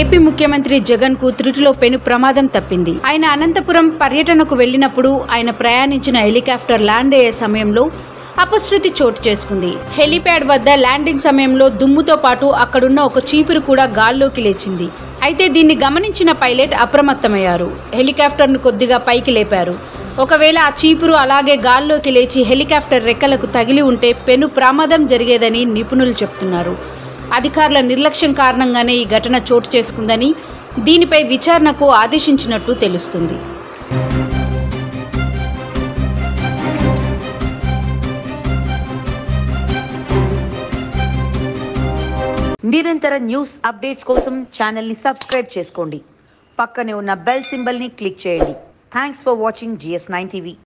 AP ముఖ్యమంత్రి జగన్ కు త్రుటిలో పెను ప్రమాదం తప్పింది ఆయన అనంతపురం పర్యటనకు వెళ్లినప్పుడు ఆయన ప్రయాణించిన హెలికాప్టర్ ల్యాండ్ అయ్యే సమయంలో అపశృతి చోటు చేసుకుంది హెలీప్యాడ్ వద్ద ల్యాండింగ్ సమయంలో దుమ్ముతో పాటు అక్కడున్న ఒక చీపురు కూడా గాల్లోకి లేచింది అయితే దీన్ని గమనించిన పైలట్ అప్రమత్తమయ్యారు హెలికాప్టర్ను కొద్దిగా పైకి లేపారు ఒకవేళ ఆ చీపురు అలాగే గాల్లోకి లేచి హెలికాప్టర్ రెక్కలకు తగిలి ఉంటే పెను ప్రమాదం జరిగేదని నిపుణులు చెప్తున్నారు అధికారుల నిర్లక్ష్యం కారణంగానే ఈ ఘటన చోటు చేసుకుందని దీనిపై విచారణకు ఆదేశించినట్టు తెలుస్తుంది నిరంతర న్యూస్ అప్డేట్స్ కోసం ఛానల్ని సబ్స్క్రైబ్ చేసుకోండి పక్కనే ఉన్న బెల్ సింబల్ని క్లిక్ చేయండి thanks for watching GS nine TV